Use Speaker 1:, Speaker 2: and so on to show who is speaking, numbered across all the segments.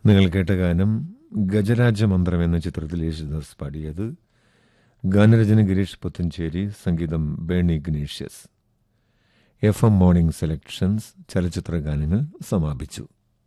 Speaker 1: നിങ്ങൾ കേട്ട ഗാനം ഗജരാജമന്ത്രം എന്ന ചിത്രത്തിൽ യേശുദാസ് പാടിയത് ഗാനരചന ഗിരീഷ് പുത്തഞ്ചേരി സംഗീതം Berny Ignatius F M morning selections ചലച്ചിത്ര ഗാനങ്ങൾ സമാപിച്ചു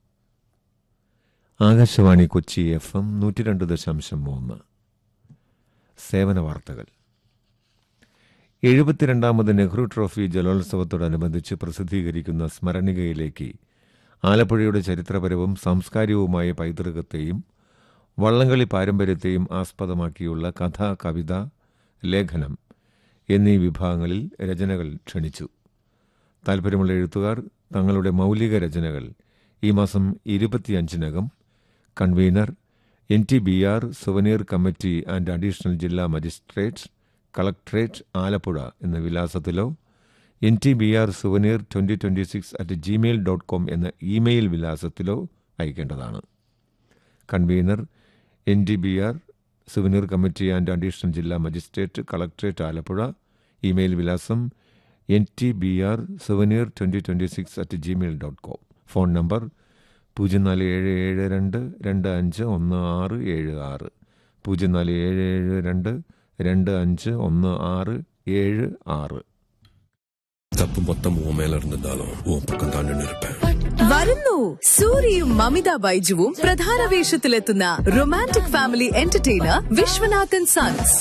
Speaker 1: ആകാശവാണി കൊച്ചി എഫ് എം നൂറ്റി രണ്ട് ദശാംശം മൂന്ന് സേവന വാർത്തകൾ എഴുപത്തിരണ്ടാമത് നെഹ്റു ട്രോഫി ജലോത്സവത്തോടനുബന്ധിച്ച് പ്രസിദ്ധീകരിക്കുന്ന സ്മരണികയിലേക്ക് ആലപ്പുഴയുടെ ചരിത്രപരവും സാംസ്കാരികവുമായ പൈതൃകത്തെയും വള്ളംകളി പാരമ്പര്യത്തെയും ആസ്പദമാക്കിയുള്ള കഥ കവിത ലേഖനം എന്നീ വിഭാഗങ്ങളിൽ രചനകൾ ക്ഷണിച്ചു താൽപ്പര്യമുള്ള എഴുത്തുകാർ തങ്ങളുടെ മൗലിക രചനകൾ ഈ മാസം ഇരുപത്തിയഞ്ചിനകം convener N T B R souvenir committee and additional ജില്ലാ മജിസ്ട്രേറ്റ് കളക്ട്രേറ്റ് ആലപ്പുഴ എന്ന വിലാസത്തിലോ N T B R souvenir twenty twenty six at Gmail dot com എന്ന ഇമെയിൽ വിലാസത്തിലോ അയക്കേണ്ടതാണ് convener N T B R souvenir committee and additional ജില്ലാ magistrate collectorate Alappuzha email വിലാസം N T B R souvenir twenty twenty six at Gmail dot com phone number പൂജ്യം നാല് ഏഴ് ഏഴ് രണ്ട് രണ്ട് അഞ്ച് ഒന്ന് ആറ് ഏഴ് ആറ് പൂജ്യം നാല് ഏഴ് ഏഴ് രണ്ട് രണ്ട് അഞ്ച് ഒന്ന് ആറ് ஏழு ஆறு
Speaker 2: தப்பு மொத்தம் உன் மேல இருந்திருந்தாலும் உன் பக்கம் தான் நின்று இருப்பேன்
Speaker 3: വരുന്നു സൂര്യയും മമിത ബൈജുവും പ്രധാന വേഷത്തിലെത്തുന്ന romantic family entertainer Viswanathan sons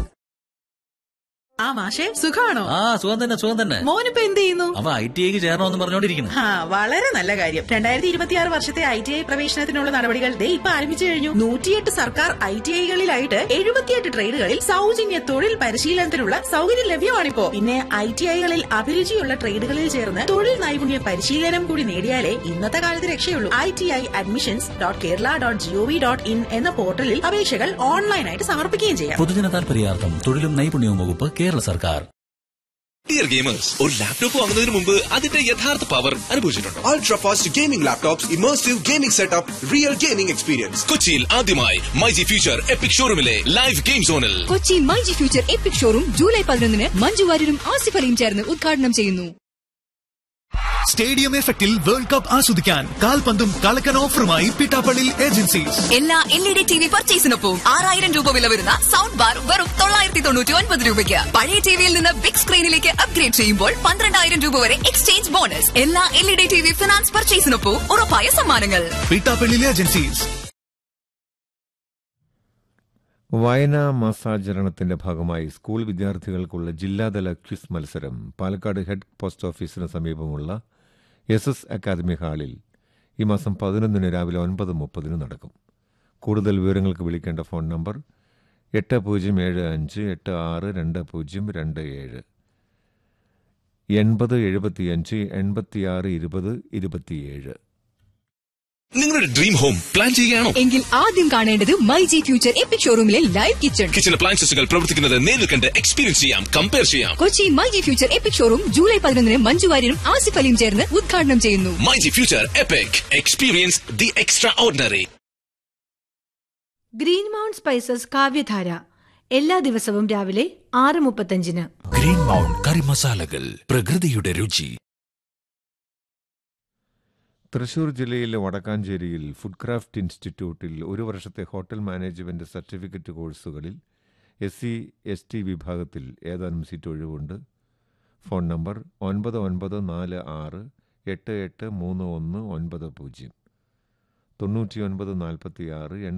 Speaker 4: ആ മാഷെ സുഖാണോ
Speaker 5: ആ സുഖം തന്നെ സുഖം തന്നെ
Speaker 4: മോനിപ്പോ എന്ത് ചെയ്യുന്നു
Speaker 5: അവ ഐ ടി ഐക്ക് ചേരണമെന്ന് പറഞ്ഞോണ്ടിരിക്കുന്നു
Speaker 4: ആ വളരെ നല്ല കാര്യം രണ്ടായിരത്തി ഇരുപത്തിയാറ് വർഷത്തെ ഐ ടി ഐ പ്രവേശനത്തിനുള്ള നടപടികൾ ദേ ഇപ്പൊ ആരംഭിച്ചു കഴിഞ്ഞു നൂറ്റിയെട്ട് സർക്കാർ ഐ ടി ഐകളിലായിട്ട് എഴുപത്തിയെട്ട് ട്രേഡുകളിൽ സൗജന്യ തൊഴിൽ പരിശീലനത്തിനുള്ള സൗകര്യം ലഭ്യമാണിപ്പോ പിന്നെ ഐ ടി ഐകളിൽ അഭിരുചിയുള്ള ട്രേഡുകളിൽ ചേർന്ന് തൊഴിൽ നൈപുണ്യ പരിശീലനം കൂടി നേടിയാലേ ഇന്നത്തെ കാലത്ത് രക്ഷയുള്ളൂ I T I admissions dot Kerala dot gov dot in എന്ന പോർട്ടലിൽ അപേക്ഷകൾ ഓൺലൈനായിട്ട് സമർപ്പിക്കുകയും ചെയ്യാം
Speaker 5: പൊതുജന താൽപര്യാർത്ഥം തൊഴിലും നൈപുണ്യവും വകുപ്പ് കേരള സർക്കാർ
Speaker 6: ഡിയർ ഗെയിമേഴ്സ് ഒരു ലാപ്ടോപ്പ് വാങ്ങുന്നതിന് മുമ്പ് അതിന്റെ യഥാർത്ഥ പവർ അനുഭവിച്ചിട്ടുണ്ടോ
Speaker 7: Ultra fast gaming laptops, immersive gaming setup, real gaming experience.
Speaker 6: കൊച്ചിയിൽ ആദ്യമായി മൈജി ഫ്യൂച്ചർ എപ്പിക് ഷോറൂമിലെ ലൈവ് ഗെയിം സോണിൽ
Speaker 8: Kochi myG Future Epic showroom July പതിനൊന്നിന് മഞ്ജു വാര്യരും ആസിഫ് അലിയും ചേർന്ന് ഉദ്ഘാടനം ചെയ്യുന്നു
Speaker 9: സ്റ്റേഡിയം എഫക്റ്റിൽ വേൾഡ് കപ്പ് ആസ്വദിക്കാൻ കാൽപന്തും കളക്കൻ ഓഫറുമായി പിട്ടാപ്പള്ളി ഏജൻസീസ്
Speaker 8: എല്ലാ L E D T V പർച്ചേസിനൊപ്പം ആറായിരം രൂപ വില വരുന്ന സൗണ്ട് ബാർ വെറും തൊള്ളായിരത്തി തൊണ്ണൂറ്റി ഒൻപത് രൂപയ്ക്ക് പഴയ ടിവിയിൽ നിന്ന് ബിഗ് സ്ക്രീനിലേക്ക് അപ്ഗ്രേഡ് ചെയ്യുമ്പോൾ പന്ത്രണ്ടായിരം രൂപ വരെ എക്സ്ചേഞ്ച് ബോണസ് എല്ലാ L E D T V finance പർച്ചേസിനൊപ്പം ഉറപ്പായ സമ്മാനങ്ങൾ
Speaker 9: പിട്ടാപ്പള്ളി ഏജൻസീസ്
Speaker 1: വായനാ മാസാചരണത്തിന്റെ ഭാഗമായി സ്കൂൾ വിദ്യാർത്ഥികൾക്കുള്ള ജില്ലാതല ക്വിസ് മത്സരം പാലക്കാട് ഹെഡ് പോസ്റ്റ് ഓഫീസിന് സമീപമുള്ള എസ് എസ് അക്കാദമി ഹാളിൽ ഈ മാസം പതിനൊന്നിന് രാവിലെ ഒൻപത് മുപ്പതിന് നടക്കും കൂടുതൽ വിവരങ്ങൾക്ക് വിളിക്കേണ്ട ഫോൺ നമ്പർ എട്ട് പൂജ്യം ഏഴ് അഞ്ച് എട്ട് ആറ് രണ്ട് പൂജ്യം രണ്ട് ഏഴ് എൺപത് എഴുപത്തിയഞ്ച് എൺപത്തിയാറ് ഇരുപത് ഇരുപത്തിയേഴ്
Speaker 6: നിങ്ങളുടെ ഡ്രീം ഹോം പ്ലാൻ ചെയ്യുകയാണോ
Speaker 8: എങ്കിൽ ആദ്യം കാണേണ്ടത് മൈജി ഫ്യൂച്ചർ എപ്പിക് ഷോറൂമിലെ ലൈവ് കിച്ചൺ
Speaker 6: കിച്ചൺ അപ്ലയൻസസുകൾ പ്രവർത്തിക്കുന്നത് നേരിൽ കണ്ട് എക്സ്പീരിയൻസ് ചെയ്യാം കമ്പയർ ചെയ്യാം
Speaker 8: Kochi myG Future Epic showroom July പതിനൊന്നിന് മഞ്ജു വാര്യരും ആസിഫ് അലിയും ചേർന്ന് ഉദ്ഘാടനം ചെയ്യുന്നു
Speaker 6: myG Future Epic experience the extraordinary
Speaker 10: Green Mount Spices Kavyadhara എല്ലാ ദിവസവും രാവിലെ ആറ് മുപ്പത്തഞ്ചിന്
Speaker 2: ഗ്രീൻ മൗണ്ട് കറി മസാലകൾ പ്രകൃതിയുടെ രുചി
Speaker 1: തൃശൂർ ജില്ലയിലെ വടക്കാഞ്ചേരിയിൽ ഫുഡ് ക്രാഫ്റ്റ് ഇൻസ്റ്റിറ്റ്യൂട്ടിൽ ഒരു വർഷത്തെ ഹോട്ടൽ മാനേജ്മെന്റ് സർട്ടിഫിക്കറ്റ് കോഴ്സുകളിൽ എസ് സി എസ് ടി വിഭാഗത്തിൽ ഏതാനും സീറ്റ് ഒഴിവുണ്ട് ഫോൺ നമ്പർ ഒൻപത് ഒൻപത് നാല് ആറ് എട്ട് എട്ട് മൂന്ന് ഒന്ന് ഒൻപത് പൂജ്യം തൊണ്ണൂറ്റി ഒൻപത് നാൽപ്പത്തി ആറ്